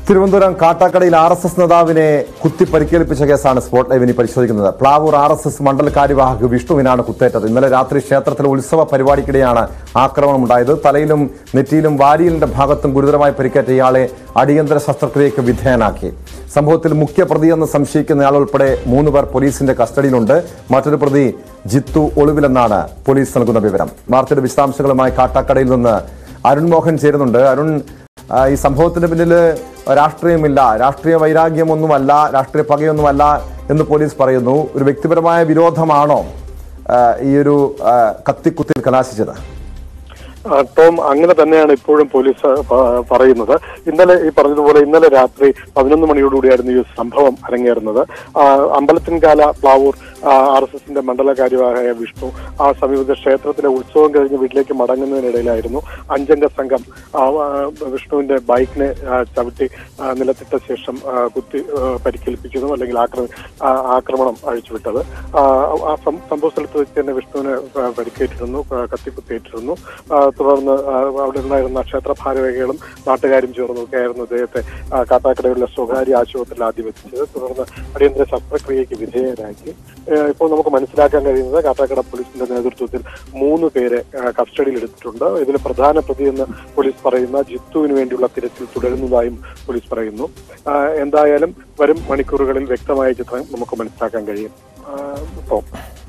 തിരുവനന്തപുരം കാട്ടാക്കടയിൽ R S S നേതാവിനെ കുത്തി പരിക്കേൽപ്പിച്ച കേസാണ് സ്പോട്ട് ലൈവ് ഇനി പരിശോധിക്കുന്നത് പ്ലാവൂർ ആർ എസ് എസ് മണ്ഡല കാര്യവാഹക് വിഷ്ണുവിനാണ് കുത്തേറ്റത് ഇന്നലെ രാത്രി ക്ഷേത്രത്തിലെ ഉത്സവ പരിപാടിക്കിടെയാണ് ആക്രമണം ഉണ്ടായത് തലയിലും നെറ്റിയിലും വാരിയലിന്റെ ഭാഗത്തും ഗുരുതരമായി പരിക്കേറ്റ ഇയാളെ അടിയന്തര ശസ്ത്രക്രിയയ്ക്ക് വിധേയനാക്കി സംഭവത്തിൽ മുഖ്യ പ്രതിയെന്ന് സംശയിക്കുന്നയാൾ ഉൾപ്പെടെ മൂന്ന് പേർ പോലീസിന്റെ കസ്റ്റഡിയിലുണ്ട് മറ്റൊരു പ്രതി ജിത്തു ഒളിവിലെന്നാണ് പോലീസ് നൽകുന്ന വിവരം വാർത്തയുടെ വിശദാംശങ്ങളുമായി കാട്ടാക്കടയിൽ നിന്ന് അരുൺ മോഹൻ ചേരുന്നുണ്ട് അരുൺ ആ, ഈ സംഭവത്തിന് പിന്നിൽ രാഷ്ട്രീയമില്ല രാഷ്ട്രീയ വൈരാഗ്യമൊന്നുമല്ല രാഷ്ട്രീയ പകയൊന്നുമല്ല എന്ന് പോലീസ് പറയുന്നു ഒരു വ്യക്തിപരമായ വിരോധമാണോ ആ, ഈ ഒരു ആ, കത്തിക്കുത്തിൽ കലാശിച്ചത് ആ, ടോം അങ്ങനെ തന്നെയാണ് ഇപ്പോഴും പോലീസ് പ- പറയുന്നത് ഇന്നലെ ഈ പറഞ്ഞതുപോലെ ഇന്നലെ രാത്രി പതിനൊന്ന് മണിയോടുകൂടിയായിരുന്നു ഈ സംഭവം അരങ്ങേറുന്നത് ആ, അമ്പലത്തിൻകാല പ്ലാവൂർ ആർ എസ് എസിന്റെ മണ്ഡല കാര്യവാഹയ വിഷ്ണു ആ സമീപത്തെ ക്ഷേത്രത്തിലെ ഉത്സവം കഴിഞ്ഞ് വീട്ടിലേക്ക് മടങ്ങുന്നതിനിടയിലായിരുന്നു അഞ്ചംഗ സംഘം ആ, ആ, വിഷ്ണുവിന്റെ ബൈക്കിനെ ആ, ചവിട്ടി ആ, നിലത്തിട്ട ശേഷം ആ, കുത്തി ആ, പരിക്കേൽപ്പിച്ചതും അല്ലെങ്കിൽ ആക്രമ ആ, ആക്രമണം അഴിച്ചുവിട്ടത് ആ, ആ സം- സംഭവ സ്ഥലത്ത് വെച്ച് തന്നെ വിഷ്ണുവിന് ആ, പരിക്കേറ്റിരുന്നു ആ, കത്തിക്കുത്തേറ്റിരുന്നു ആ, തുടർന്ന് ആ, അവിടെ ഉണ്ടായിരുന്ന ക്ഷേത്ര ഭാരവാഹികളും നാട്ടുകാരും ചേർന്നൊക്കെയായിരുന്നു അദ്ദേഹത്തെ ആ, കാട്ടാക്കടയിലെ സ്വകാര്യ ആശുപത്രിയിൽ ആദ്യം എത്തിച്ചത് തുടർന്ന് അടിയന്തര ശസ്ത്രക്രിയയ്ക്ക് വിധേയരാക്കി ഏ, ഇപ്പോൾ നമുക്ക് മനസ്സിലാക്കാൻ കഴിയുന്നത് കാട്ടാക്കട പോലീസിന്റെ നേതൃത്വത്തിൽ മൂന്ന് പേരെ ആ, കസ്റ്റഡിയിൽ എടുത്തിട്ടുണ്ട് ഇതിൽ പ്രധാന പ്രതിയെന്ന് പോലീസ് പറയുന്ന ജിത്തുവിന് വേണ്ടിയുള്ള തിരച്ചിൽ തുടരുന്നതായും പോലീസ് പറയുന്നു ആ, എന്തായാലും വരും മണിക്കൂറുകളിൽ വ്യക്തമായ ചിത്രം നമുക്ക് മനസ്സിലാക്കാൻ കഴിയും ആ, ഇപ്പോൾ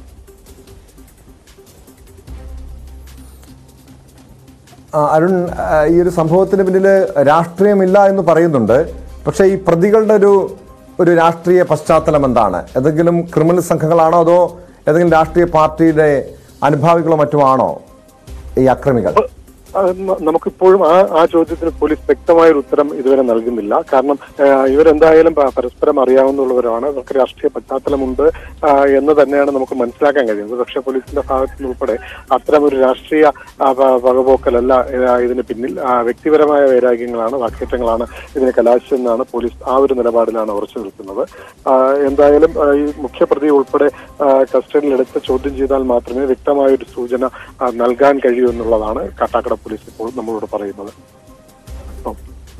ആ, അരുൺ ആ, ഈ ഒരു സംഭവത്തിന് പിന്നിൽ രാഷ്ട്രീയമില്ല എന്ന് പറയുന്നുണ്ട് പക്ഷേ ഈ പ്രതികളുടെ ഒരു ഒരു രാഷ്ട്രീയ പശ്ചാത്തലം എന്താണ് ഏതെങ്കിലും ക്രിമിനൽ സംഘങ്ങളാണോ അതോ ഏതെങ്കിലും രാഷ്ട്രീയ പാർട്ടിയുടെ അനുഭാവികളോ മറ്റോ ആണോ ഈ അക്രമികൾ ആ, ന- നമുക്കിപ്പോഴും ആ ആ ചോദ്യത്തിന് പോലീസ് വ്യക്തമായ ഒരു ഉത്തരം ഇതുവരെ നൽകുന്നില്ല കാരണം ആ, ഇവരെന്തായാലും പ- പരസ്പരം അറിയാവുന്നവരാണ് അവർക്ക് രാഷ്ട്രീയ പശ്ചാത്തലമുണ്ട് ആ, എന്ന് തന്നെയാണ് നമുക്ക് മനസ്സിലാക്കാൻ കഴിയുന്നത് പക്ഷേ പോലീസിന്റെ ഭാഗത്തു നിന്ന് ഉൾപ്പെടെ അത്തരം ഒരു രാഷ്ട്രീയ ആ, പ- പകപോക്കലല്ല ആ, ഇതിന് പിന്നിൽ ആ, വ്യക്തിപരമായ വൈരാഗ്യങ്ങളാണ് വാക്കേറ്റങ്ങളാണ് ഇതിന് കലാശിച്ചെന്നാണ് പോലീസ് ആ ഒരു നിലപാടിലാണ് ഉറച്ചു നിൽക്കുന്നത് ആ, എന്തായാലും ആ, ഈ മുഖ്യപ്രതി ഉൾപ്പെടെ ആ, കസ്റ്റഡിയിലെടുത്ത് ചോദ്യം ചെയ്താൽ മാത്രമേ വ്യക്തമായ ഒരു സൂചന ആ, നൽകാൻ കഴിയൂ എന്നുള്ളതാണ് കാട്ടാക്കട പോലീസ് ഇപ്പോൾ നമ്മളോട് പറയുന്നത് അപ്പം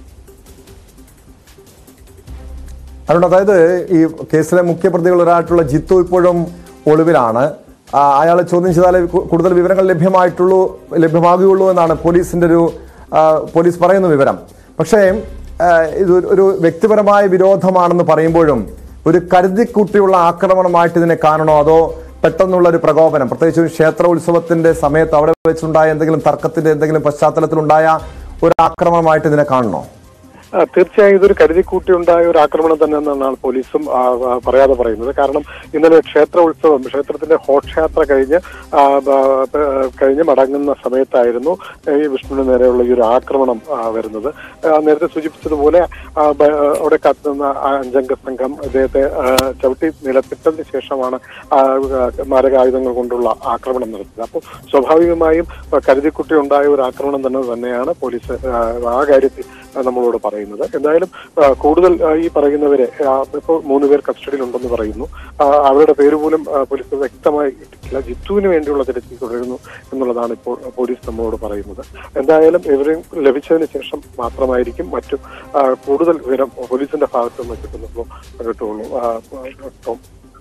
അരുൺ അതായത് ഈ കേസിലെ മുഖ്യപ്രതികൾ ഒരാളായിട്ടുള്ള ജിത്തു ഇപ്പോഴും ഒളിവിലാണ് ആ, അയാളെ ചോദ്യം ചെയ്താലേ കു- കൂടുതൽ വിവരങ്ങൾ ലഭ്യമായിട്ടുള്ളൂ ലഭ്യമാകുകയുള്ളൂ എന്നാണ് പോലീസിന്റെ ഒരു ആ, പോലീസ് പറയുന്ന വിവരം പക്ഷേ ആ, ഇത് ഒരു- ഒരു വ്യക്തിപരമായ വിരോധമാണെന്ന് പറയുമ്പോഴും ഒരു കരുതിക്കൂട്ടിയുള്ള ആക്രമണമായിട്ട് ഇതിനെ കാണണോ അതോ പെട്ടെന്നുള്ള ഒരു പ്രകോപനം പ്രത്യേകിച്ച് ഒരു ക്ഷേത്ര ഉത്സവത്തിന്റെ സമയത്ത് അവിടെ വെച്ചുണ്ടായ എന്തെങ്കിലും തർക്കത്തിന്റെ എന്തെങ്കിലും പശ്ചാത്തലത്തിലുണ്ടായ ഒരു ആക്രമണമായിട്ട് ഇതിനെ കാണണോ ആ, തീർച്ചയായും ഇതൊരു കരുതിക്കൂട്ടി ഉണ്ടായ ഒരു ആക്രമണം തന്നെ എന്നാണ് പോലീസും ആ, ആ, പറയാതെ പറയുന്നത് കാരണം ഇന്നലെ ക്ഷേത്ര ഉത്സവം ക്ഷേത്രത്തിന്റെ ഘോഷയാത്ര കഴിഞ്ഞ് ആ, ബ- ബ- കഴിഞ്ഞ് മടങ്ങുന്ന സമയത്തായിരുന്നു ഈ വിഷ്ണുവിന് നേരെയുള്ള ഈ ഒരു ആക്രമണം ആ, വരുന്നത് ആ, നേരത്തെ സൂചിപ്പിച്ചതുപോലെ ആ, ബ- അവിടെ കത്തുന്ന ആ അഞ്ചംഗ സംഘം അദ്ദേഹത്തെ ആ, ചവിട്ടി നിലത്തിട്ടതിന് ശേഷമാണ് ആ, മാരകായുധങ്ങൾ കൊണ്ടുള്ള ആക്രമണം നടത്തിയത് അപ്പോൾ സ്വാഭാവികമായും ആ, കരുതിക്കുട്ടി ഉണ്ടായ ഒരു ആക്രമണം തന്നെ തന്നെയാണ് പോലീസ് ആ, ആ കാര്യത്തിൽ ആ, നമ്മളോട് പറയുന്നത് എന്തായാലും ആ, കൂടുതൽ ആ, ഈ പറയുന്നവരെ ആ, ഇപ്പോൾ മൂന്ന് പേർ കസ്റ്റഡിയിലുണ്ടെന്ന് പറയുന്നു ആ, അവരുടെ പേര് പോലും ആ, പോലീസ് വ്യക്തമായി ഇട്ടിട്ടില്ല ജിത്തുവിന് വേണ്ടിയുള്ള തിരച്ചിൽ തുടരുന്നു എന്നുള്ളതാണ് ഇപ്പോൾ പോലീസ് നമ്മളോട് പറയുന്നത് എന്തായാലും ഇവരെ ലഭിച്ചതിന് ശേഷം മാത്രമായിരിക്കും മറ്റു ആ, കൂടുതൽ വിവരം പോലീസിന്റെ ഭാഗത്ത് നിന്ന് കിട്ടുന്നുള്ളൂ കിട്ടുള്ളൂ ആ, ടോം.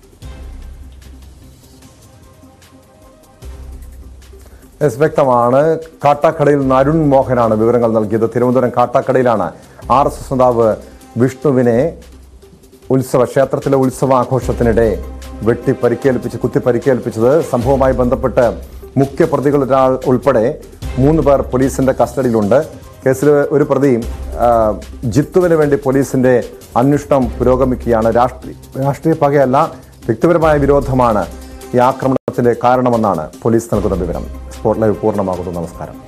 എസ് വ്യക്തമാണ് കാട്ടാക്കടയിൽ നിന്ന് അരുൺ മോഹനാണ് വിവരങ്ങൾ നൽകിയത് തിരുവനന്തപുരം കാട്ടാക്കടയിലാണ് ആർ എസ് എസ് നേതാവ് വിഷ്ണുവിനെ ഉത്സവ ക്ഷേത്രത്തിലെ ഉത്സവാഘോഷത്തിനിടെ വെട്ടി പരിക്കേൽപ്പിച്ച് കുത്തി പരിക്കേൽപ്പിച്ചത് സംഭവവുമായി ബന്ധപ്പെട്ട് മുഖ്യ പ്രതികൾ ഒരാൾ ഉൾപ്പെടെ മൂന്ന് പേർ പോലീസിന്റെ കസ്റ്റഡിയിലുണ്ട് കേസിൽ ഒരു പ്രതി ആ, ജിത്തുവിന് വേണ്ടി പോലീസിന്റെ അന്വേഷണം പുരോഗമിക്കുകയാണ് രാഷ്ട്രീയ രാഷ്ട്രീയ പകയല്ല വ്യക്തിപരമായ വിരോധമാണ് ഈ ആക്രമണത്തിന്റെ കാരണമെന്നാണ് പോലീസ് നൽകുന്ന വിവരം സ്പോട്ട് ലൈവ് പൂർണ്ണമാകുന്നു നമസ്കാരം